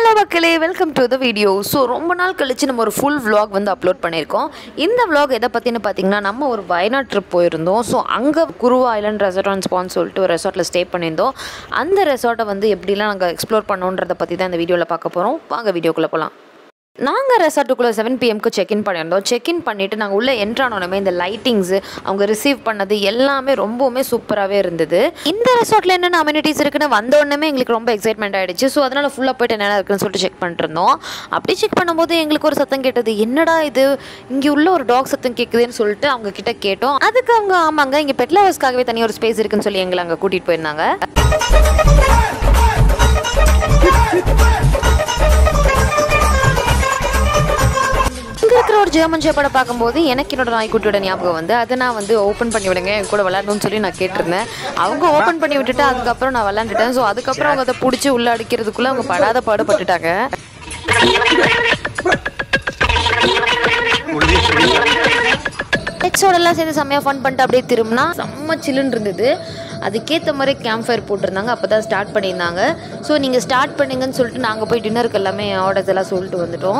hello மக்களே welcome to the video so ரொம்ப நாள் கழிச்சு நம்ம ஒரு ஃபுல் vlog வந்து அப்லோட் பண்ணியிருக்கோம் இந்த vlog எதை பற்றினு பார்த்தீங்கன்னா நம்ம ஒரு வயநாட் ட்ரிப் போயிருந்தோம் ஸோ அங்கே குருவா ஐலண்ட் ரெசார்ட் அண்ட் ஸ்பான்னு சொல்லிட்டு ஒரு ரெசார்ட்டில் ஸ்டே பண்ணியிருந்தோம் அந்த ரெசார்ட்டை வந்து எப்படிலாம் நாங்கள் எக்ஸ்ப்ளோர் பண்ணோன்றதை பற்றி தான் இந்த வீடியோவில் பார்க்க போகிறோம் வாங்க வீடியோக்குள்ளே போகலாம் நாங்கள் ரெசார்ட்டுக்குள்ளே செவன் பிஎம்க்கு செக்இன் பண்ணியிருந்தோம் செக்இன் பண்ணிவிட்டு நாங்கள் உள்ளே என்ட்ரானோடனே இந்த லைட்டிங்ஸு அவங்க ரிசீவ் பண்ணது எல்லாமே ரொம்பவுமே சூப்பராகவே இருந்தது இந்த ரெசார்ட்டில் என்னென்ன அம்யூனிட்டிஸ் இருக்குன்னு வந்த உடனே எங்களுக்கு ரொம்ப எக்ஸைட்மெண்ட் ஆகிடுச்சு ஸோ அதனால் ஃபுல்லாக போயிட்டு என்னென்ன இருக்குன்னு சொல்லிட்டு செக் பண்ணிட்டு இருந்தோம் அப்படி செக் பண்ணும்போது எங்களுக்கு ஒரு சத்தம் கேட்டது என்னடா இது இங்கே உள்ள ஒரு டாக் சத்தம் கேட்குதுன்னு சொல்லிட்டு அவங்க கிட்ட கேட்டோம் அதுக்கு அவங்க ஆமாங்க இங்கே பெட் லவர்ஸ்க்காகவே தனி ஒரு ஸ்பேஸ் இருக்குன்னு சொல்லி எங்களை அங்கே கூட்டிகிட்டு போயிருந்தாங்க இங்கே இருக்கிற ஒரு ஜெர்மன் ஷேப்படை பார்க்கும்போது எனக்கு என்னோட நாய்க்குட்டியோட ஞாபகம் வந்து அதை நான் வந்து ஓப்பன் பண்ணி விடுங்க என் கூட விளையாடணும்னு சொல்லி நான் கேட்டிருந்தேன் அவங்க ஓப்பன் பண்ணி விட்டுட்டு அதுக்கப்புறம் நான் விளையாண்டுட்டேன் ஸோ அதுக்கப்புறம் அவங்க அதை பிடிச்சி உள்ள அடிக்கிறதுக்குள்ளே அவங்க படாத பாடுபட்டுட்டாங்க பெட்ஸோடலாம் சேர்ந்து செம்மையாக ஃபன் பண்ணிட்டு அப்படியே திரும்பினா செம்ம சில்லுன்னு இருந்தது அதுக்கேற்ற மாதிரி கேம்ப் ஃபயர் போட்டிருந்தாங்க அப்போ தான் ஸ்டார்ட் பண்ணியிருந்தாங்க ஸோ நீங்கள் ஸ்டார்ட் பண்ணுங்கன்னு சொல்லிட்டு நாங்கள் போய் டின்னருக்கு எல்லாமே ஆர்டர்ஸ் எல்லாம் சொல்லிட்டு வந்துட்டோம்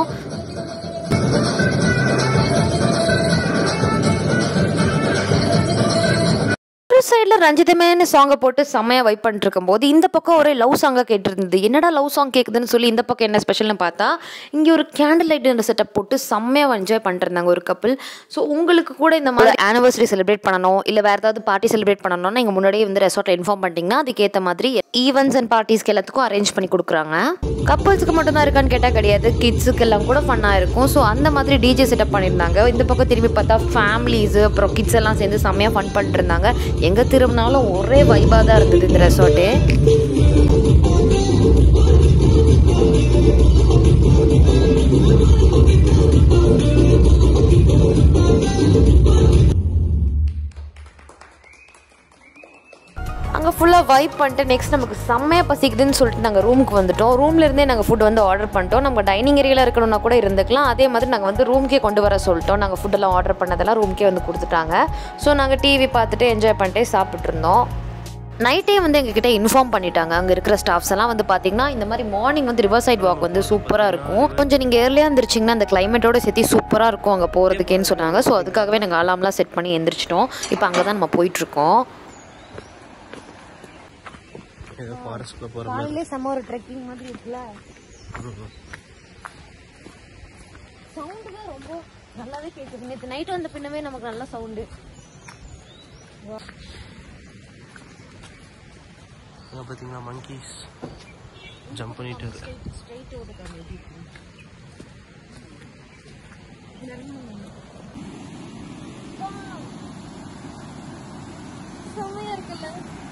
ஒரு சைடில் ரஞ்சிதமேனு சாங்கை போட்டு செம்மையாக வைப் பண்ணிட்டு இருக்கும்போது இந்த பக்கம் ஒரே லவ் சாங்காக கேட்டிருந்தது என்னடா லவ் சாங் கேட்குதுன்னு சொல்லி இந்த பக்கம் என்ன ஸ்பெஷல்னு பார்த்தா இங்கே ஒரு கேண்டில் லைட் செட்டப் போட்டு செம்மையாக என்ஜாய் பண்ணிருந்தாங்க ஒரு கப்பிள் ஸோ உங்களுக்கு கூட இந்த மாதிரி ஆனிவர்சரி செலிப்ரேட் பண்ணணும் இல்லை வேறு ஏதாவது பார்ட்டி செலிப்ரேட் பண்ணணும்னா நீங்கள் முன்னாடியே வந்து ரெசார்ட்டில் இன்ஃபார்ம் பண்ணிட்டீங்கன்னா அதுக்கேற்ற மாதிரி ஈவெண்ட்ஸ் அண்ட் பார்ட்டிஸ்க்கு எல்லாத்துக்கும் அரேஞ்ச் பண்ணி கொடுக்குறாங்க கப்பல்ஸுக்கு மட்டும் தான் இருக்கான்னு கேட்டால் கிடையாது கிட்ஸுக்கு எல்லாம் கூட ஃபன்னாக இருக்கும் ஸோ அந்த மாதிரி டிஜே செட்டப் பண்ணியிருந்தாங்க இந்த பக்கம் திரும்பி பார்த்தா ஃபேமிலிஸு அப்புறம் கிட்ஸ் எல்லாம் சேர்ந்து செம்மையாக ஃபன் பண்ணிட்டு இருந்தாங்க எங்கே திரும்பினாலும் ஒரே வைபாக தான் இருந்தது இந்த ரெசார்ட்டு அங்கே ஃபுல்லாக வைப் பண்ணிட்டு நெக்ஸ்ட் நமக்கு செம்மையாக பசிக்குதுன்னு சொல்லிட்டு நாங்கள் ரூமுக்கு வந்துட்டோம் ரூம்ல இருந்தே நாங்கள் ஃபுட் வந்து ஆர்டர் பண்ணிட்டோம் நம்ம டைனிங் ஏரியாவில் இருக்கணும்னா கூட இருந்துக்கலாம் அதே மாதிரி நாங்கள் வந்து ரூம்க்கே கொண்டு வர சொல்லிட்டோம் நாங்கள் ஃபுட்டெல்லாம் ஆர்டர் பண்ணதெல்லாம் ரூம்க்கே வந்து கொடுத்துட்டாங்க ஸோ நாங்கள் டிவி பார்த்துட்டு என்ஜாய் பண்ணிட்டே சாப்பிட்டு இருந்தோம் நைட்டே வந்து எங்ககிட்ட இன்ஃபார்ம் பண்ணிட்டாங்க அங்கே இருக்கிற ஸ்டாஃப்ஸ் எல்லாம் வந்து பார்த்தீங்கன்னா இந்த மாதிரி மார்னிங் வந்து ரிவர் சைட் வாக் வந்து சூப்பராக இருக்கும் கொஞ்சம் நீங்கள் ஏர்லியாக இருந்துருச்சிங்கன்னா அந்த கிளைமேட்டோட சேர்த்து சூப்பராக இருக்கும் அங்கே போகிறதுக்கேன்னு சொன்னாங்க ஸோ அதுக்காகவே நாங்கள் அலாம்லாம் செட் பண்ணி எந்திரிச்சிட்டோம் இப்போ அங்கே தான் நம்ம போயிட்டுருக்கோம் ஏதோ ஃபாரஸ்ட்குள்ள போற காலையிலே செம்ம ஒரு ட்ரெக்கிங் மாதிரி இருக்குல்ல சவுண்டு தான் ரொம்ப நல்லாவே கேட்குது நேற்று நைட் வந்த பின்னவே நமக்கு நல்ல சவுண்டு அங்க பாத்தீங்களா monkeys ஜம்ப் பண்ணிட்டு இருக்கு ஸ்ட்ரைட் ஓடுக்காங்க செம்மையா இருக்குல்ல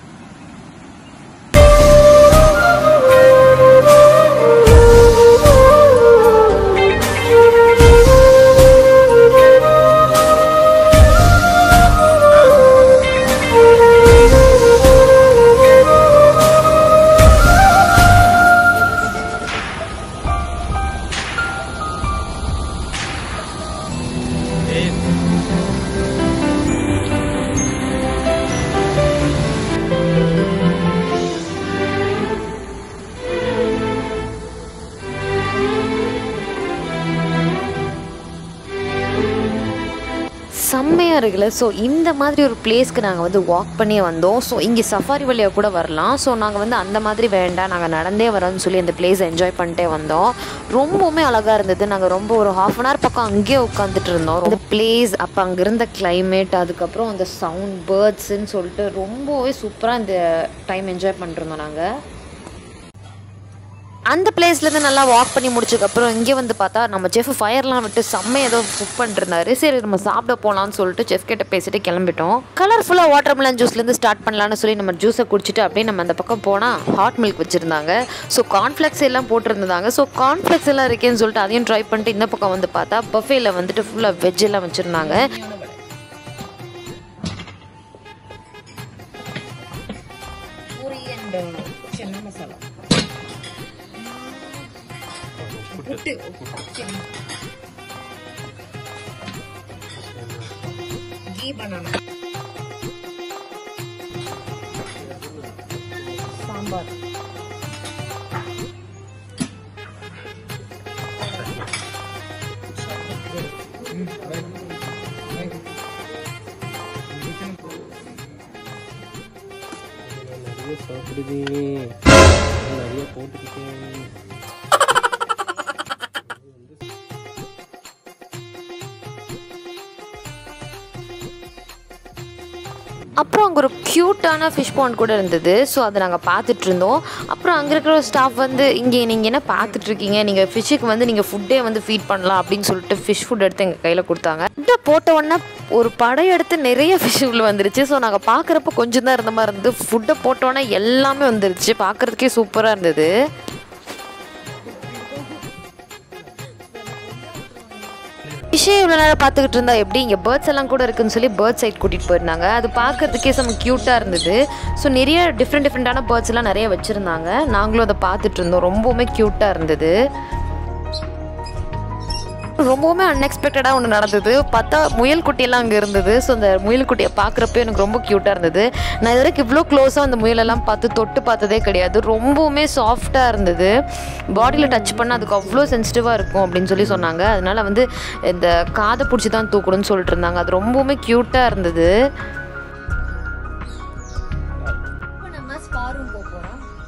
செம்மையாக இருக்குல்ல ஸோ இந்த மாதிரி ஒரு பிளேஸ்க்கு நாங்கள் வந்து வாக் பண்ணியே வந்தோம் ஸோ இங்கே சஃபாரி வழியாக கூட வரலாம் ஸோ நாங்கள் வந்து அந்த மாதிரி வேண்டாம் நாங்கள் நடந்தே வரோம்னு சொல்லி அந்த பிளேஸ் என்ஜாய் பண்ணிட்டே வந்தோம் ரொம்பவுமே அழகாக இருந்தது நாங்கள் ரொம்ப ஒரு ஹாஃப் அன் ஹவர் பக்கம் அங்கேயே உட்காந்துட்டு இருந்தோம் அந்த பிளேஸ் அப்போ அங்கே இருந்த கிளைமேட் அதுக்கப்புறம் அந்த சவுண்ட் பேர்ட்ஸுன்னு சொல்லிட்டு ரொம்பவே சூப்பராக இந்த டைம் என்ஜாய் பண்ணிருந்தோம் நாங்கள் அந்த பிளேஸ்லேருந்து நல்லா வாக் பண்ணி முடிச்சதுக்கப்புறம் இங்கே வந்து பார்த்தா நம்ம செஃப் ஃபயர்லாம் விட்டு செம்ம ஏதோ குக் பண்ணிருந்தாரு சரி நம்ம சாப்பிட போகலான்னு சொல்லிட்டு செஃப் கிட்ட பேசிட்டு கிளம்பிட்டோம் கலர்ஃபுல்லாக வாட்டர் மிலன் ஜூஸ்லேருந்து ஸ்டார்ட் பண்ணலான்னு சொல்லி நம்ம ஜூஸை குடிச்சிட்டு அப்படியே நம்ம அந்த பக்கம் போனால் ஹாட் மில்க் வச்சுருந்தாங்க ஸோ கார்ன்ஃப்ளெக்ஸ் எல்லாம் போட்டிருந்தாங்க ஸோ கார்ன்ஃப்ளெக்ஸ் எல்லாம் இருக்கேன்னு சொல்லிட்டு அதையும் ட்ரை பண்ணிட்டு இந்த பக்கம் வந்து பார்த்தா பஃபேல வந்துட்டு ஃபுல்லாக வெஜ் எல்லாம் வச்சுருந்தாங்க பூரி அண்ட் சென்னா மசாலா புட்டு கீ பனானா சாம்பார் சாப்பிடுது நிறைய போட்டுக்கிட்டேன் அப்புறம் அங்கே ஒரு க்யூட்டான ஃபிஷ் பாண்ட் கூட இருந்தது ஸோ அதை நாங்கள் பார்த்துட்டு இருந்தோம் அப்புறம் அங்கே இருக்கிற ஒரு ஸ்டாஃப் வந்து இங்கே நீங்கள் என்ன பார்த்துட்டு இருக்கீங்க நீங்கள் ஃபிஷ்ஷுக்கு வந்து நீங்கள் ஃபுட்டே வந்து ஃபீட் பண்ணலாம் அப்படின்னு சொல்லிட்டு ஃபிஷ் ஃபுட் எடுத்து எங்கள் கையில் கொடுத்தாங்க ஃபுட்டை போட்ட உடனே ஒரு படம் எடுத்து நிறைய ஃபிஷ் உள்ள வந்துருச்சு ஸோ நாங்கள் பார்க்குறப்ப கொஞ்சம் தான் இருந்த மாதிரி இருந்தது ஃபுட்டை போட்டோன்னே எல்லாமே வந்துருச்சு பார்க்குறதுக்கே சூப்பராக இருந்தது ஃபிஷ்ஷே இவ்வளோ நேரம் பார்த்துக்கிட்டு இருந்தா எப்படி இங்கே பேர்ட்ஸ் எல்லாம் கூட இருக்குன்னு சொல்லி பேர்ட் சைட் கூட்டிகிட்டு போயிருந்தாங்க அது பார்க்கறதுக்கே செம்ம க்யூட்டாக இருந்தது ஸோ நிறைய டிஃப்ரெண்ட் டிஃப்ரெண்ட்டான பேர்ட்ஸ் எல்லாம் நிறைய வச்சுருந்தாங்க நாங்களும் அதை பார்த்துட்டு இருந்தோம் ரொம்பவுமே க்யூட்டாக இருந்தது ரொம்பவுமே அன்எக்ஸ்பெக்டடாக ஒன்று நடந்தது பார்த்தா முயல் குட்டியெல்லாம் அங்கே இருந்தது ஸோ அந்த முயல் குட்டியை பார்க்குறப்ப எனக்கு ரொம்ப க்யூட்டாக இருந்தது நான் இது வரைக்கும் இவ்வளோ க்ளோஸாக அந்த முயலெல்லாம் பார்த்து தொட்டு பார்த்ததே கிடையாது ரொம்பவுமே சாஃப்டாக இருந்தது பாடியில் டச் பண்ணால் அதுக்கு அவ்வளோ சென்சிட்டிவாக இருக்கும் அப்படின்னு சொல்லி சொன்னாங்க அதனால் வந்து இந்த காதை பிடிச்சி தான் தூக்கணும்னு சொல்லிட்டு இருந்தாங்க அது ரொம்பவுமே க்யூட்டாக இருந்தது நம்ம ஸ்பா ரூம் போக போகிறோம்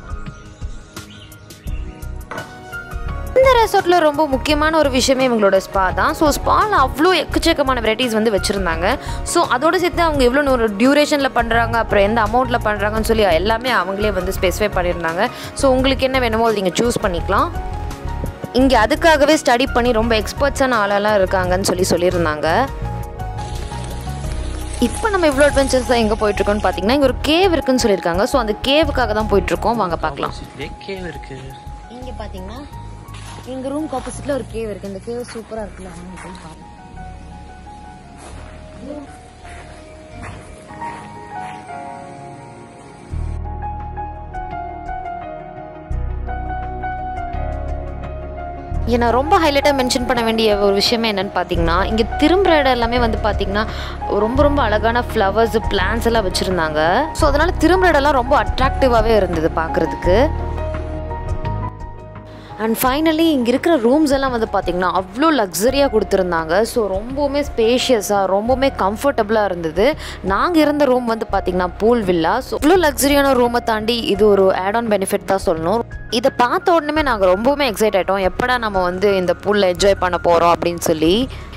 இந்த ரெசார்ட்டில் ரொம்ப முக்கியமான ஒரு விஷயமே இவங்களோட ஸ்பா தான் ஸோ ஸ்பாவில் அவ்வளோ எக்கச்சக்கமான வெரைட்டிஸ் வந்து வச்சுருந்தாங்க ஸோ அதோட சேர்த்து அவங்க எவ்வளோ ஒரு டியூரேஷனில் பண்ணுறாங்க அப்புறம் எந்த அமௌண்ட்டில் பண்ணுறாங்கன்னு சொல்லி எல்லாமே அவங்களே வந்து ஸ்பெசிஃபை பண்ணியிருந்தாங்க ஸோ உங்களுக்கு என்ன வேணுமோ அது நீங்கள் சூஸ் பண்ணிக்கலாம் இங்கே அதுக்காகவே ஸ்டடி பண்ணி ரொம்ப எக்ஸ்பர்ட்ஸான ஆளெல்லாம் இருக்காங்கன்னு சொல்லி சொல்லியிருந்தாங்க இப்போ நம்ம இவ்வளோ அட்வென்ச்சர்ஸ் தான் எங்கே போயிட்டுருக்கோம்னு பார்த்தீங்கன்னா இங்கே ஒரு கேவ் இருக்குன்னு சொல்லியிருக்காங்க ஸோ அந்த கேவுக்காக தான் போயிட்டுருக்கோம் வாங்க பார்க்கலாம் ஆப்போசிட்லேயே கேவ் இருக்கு இங்க பாத்தீங்கன்னா எங்க ரூம் ஆப்போசிட்ல ஒரு கேவ் இருக்கு இந்த கேவ் சூப்பரா இருக்குல்ல வாங்க போய் பாருங்க இங்கே நான் ரொம்ப ஹைலைட்டாக மென்ஷன் பண்ண வேண்டிய ஒரு விஷயமே என்னன்னு பார்த்தீங்கன்னா இங்கே திரும்புகிற இடம் எல்லாமே வந்து பார்த்தீங்கன்னா ரொம்ப ரொம்ப அழகான ஃப்ளவர்ஸ் பிளான்ஸ் எல்லாம் வச்சுருந்தாங்க ஸோ அதனால் திரும்புகிற இடம்லாம் ரொம்ப அட்ராக்டிவாகவே இருந்தது பார்க்குறதுக்கு அண்ட் ஃபைனலி இங்கே இருக்கிற ரூம்ஸ் எல்லாம் வந்து பார்த்திங்கன்னா அவ்வளோ லக்ஸரியாக கொடுத்துருந்தாங்க ஸோ ரொம்பவுமே ஸ்பேஷியஸாக ரொம்பவுமே கம்ஃபர்டபுளாக இருந்தது நாங்கள் இருந்த ரூம் வந்து பார்த்திங்கன்னா பூல் வில்லா ஸோ இவ்வளோ லக்ஸரியான ரூமை தாண்டி இது ஒரு ஆட் ஆன் பெனிஃபிட் தான் சொல்லணும் இதை பார்த்த உடனே நாங்கள் ரொம்பவுமே எக்ஸைட் ஆகிட்டோம் எப்படா நம்ம வந்து இந்த பூலில் என்ஜாய் பண்ண போகிறோம் அப்படின்னு சொல்லி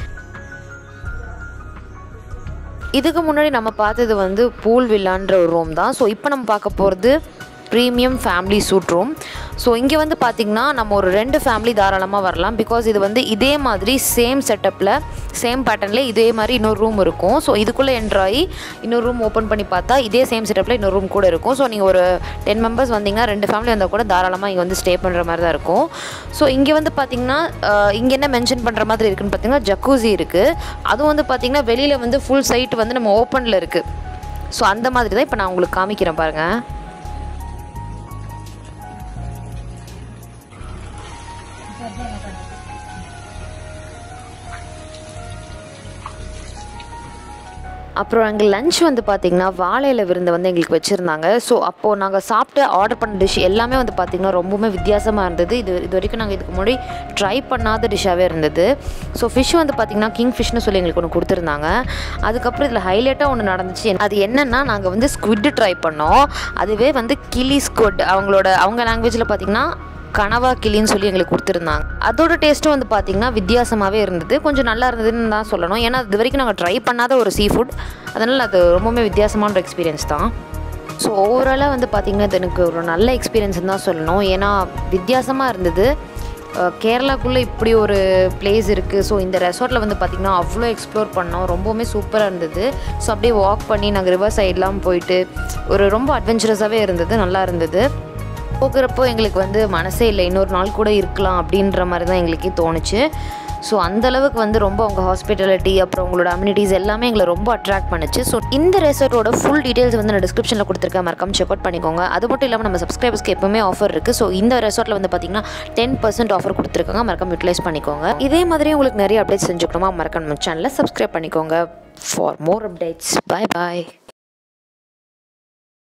இதுக்கு முன்னாடி நம்ம பார்த்தது வந்து பூல் வில்லான்ற ஒரு ரூம் தான் ஸோ இப்போ நம்ம பார்க்க போகிறது premium family suite room so இங்கே வந்து பார்த்திங்கன்னா நம்ம ஒரு ரெண்டு ஃபேமிலி தாராளமாக வரலாம் பிகாஸ் இது வந்து இதே மாதிரி சேம் செட்டப்பில் சேம் பேட்டர்னில் இதே மாதிரி இன்னொரு ரூம் இருக்கும் ஸோ இதுக்குள்ளே என்ட்ராகி இன்னொரு ரூம் ஓப்பன் பண்ணி பார்த்தா இதே சேம் செட்டப்பில் இன்னொரு ரூம் கூட இருக்கும் ஸோ நீங்கள் ஒரு டென் மெம்பர்ஸ் வந்தீங்கன்னா ரெண்டு ஃபேமிலி வந்தால் கூட தாராளமாக இங்கே வந்து ஸ்டே பண்ணுற மாதிரி தான் இருக்கும் ஸோ இங்கே வந்து பார்த்திங்கன்னா இங்கே என்ன மென்ஷன் பண்ணுற மாதிரி இருக்குன்னு பார்த்தீங்கன்னா ஜக்கூசி இருக்குது அதுவும் வந்து பார்த்திங்கன்னா வெளியில் வந்து ஃபுல் சைட் வந்து நம்ம ஓப்பனில் இருக்குது ஸோ அந்த மாதிரி தான் இப்போ நான் உங்களுக்கு காமிக்கிறேன் பாருங்கள் அப்புறம் எங்கள் லஞ்ச் வந்து பார்த்திங்கன்னா வாழையில விருந்து வந்து எங்களுக்கு வச்சுருந்தாங்க ஸோ அப்போது நாங்கள் சாப்பிட்டு ஆர்டர் பண்ண டிஷ் எல்லாமே வந்து பார்த்திங்கன்னா ரொம்பவுமே வித்தியாசமாக இருந்தது இது இது வரைக்கும் நாங்கள் இதுக்கு முன்னாடி ட்ரை பண்ணாத டிஷ்ஷாகவே இருந்தது ஸோ ஃபிஷ் வந்து பார்த்திங்கன்னா கிங் ஃபிஷ்னு சொல்லி எங்களுக்கு ஒன்று கொடுத்துருந்தாங்க அதுக்கப்புறம் இதில் ஹைலைட்டாக ஒன்று நடந்துச்சு அது என்னென்னா நாங்கள் வந்து ஸ்குவிட்டு ட்ரை பண்ணோம் அதுவே வந்து கிளி ஸ்குட் அவங்களோட அவங்க லாங்குவேஜில் பார்த்திங்கன்னா கனவா கிளின்னு சொல்லி எங்களுக்கு கொடுத்துருந்தாங்க அதோட டேஸ்ட்டும் வந்து பார்த்திங்கன்னா வித்தியாசமாகவே இருந்தது கொஞ்சம் நல்லா இருந்ததுன்னு தான் சொல்லணும் ஏன்னா இது வரைக்கும் நாங்கள் ட்ரை பண்ணாத ஒரு சீ ஃபுட் அதனால் அது ரொம்பவுமே வித்தியாசமான ஒரு எக்ஸ்பீரியன்ஸ் தான் ஸோ ஓவராலாக வந்து பார்த்திங்கன்னா இது எனக்கு ஒரு நல்ல எக்ஸ்பீரியன்ஸ்னு தான் சொல்லணும் ஏன்னா வித்தியாசமாக இருந்தது அஹ் கேரளாக்குள்ளே இப்படி ஒரு பிளேஸ் இருக்குது ஸோ இந்த ரெசார்ட்டில் வந்து பார்த்திங்கன்னா அவ்வளோ எக்ஸ்ப்ளோர் பண்ணோம் ரொம்பவுமே சூப்பராக இருந்தது ஸோ அப்படியே வாக் பண்ணி நாங்கள் ரிவர் சைட்லாம் போயிட்டு ஒரு ரொம்ப அட்வென்ச்சரஸாகவே இருந்தது நல்லா இருந்தது போகிறப்போ எங்களுக்கு வந்து மனசே இல்லை இன்னொரு நாள் கூட இருக்கலாம் அப்படின்ற மாதிரி தான் எங்களுக்கே தோணுச்சு ஸோ அந்தளவுக்கு வந்து ரொம்ப அவங்க ஹாஸ்பிட்டாலிட்டி அப்புறம் உங்களோட அம்யூனிட்டிஸ் எல்லாமே எங்களை ரொம்ப அட்ராக்ட் பண்ணுச்சு ஸோ இந்த ரெசார்ட்டோட ஃபுல் டீட்டெயில்ஸ் வந்து நான் டிஸ்கிரிப்ஷனில் கொடுத்துருக்கேன் மறக்காம செக் அவுட் பண்ணிக்கோங்க அது மட்டும் இல்லாமல் நம்ம சப்ஸ்கிரைபர்ஸ்க்கு எப்பவுமே ஆஃபர் இருக்குது ஸோ இந்த ரெசார்ட்டில் வந்து பார்த்தீங்கன்னா டென் பர்சன்ட் ஆஃபர் கொடுத்துருக்காங்க மறக்காம யூட்டிலைஸ் பண்ணிக்கோங்க இதே மாதிரி உங்களுக்கு நிறைய அப்டேட்ஸ் செஞ்சுக்கணுமா மறக்காம நம்ம சேனலை சப்ஸ்கிரைப் பண்ணிக்கோங்க for more updates bye bye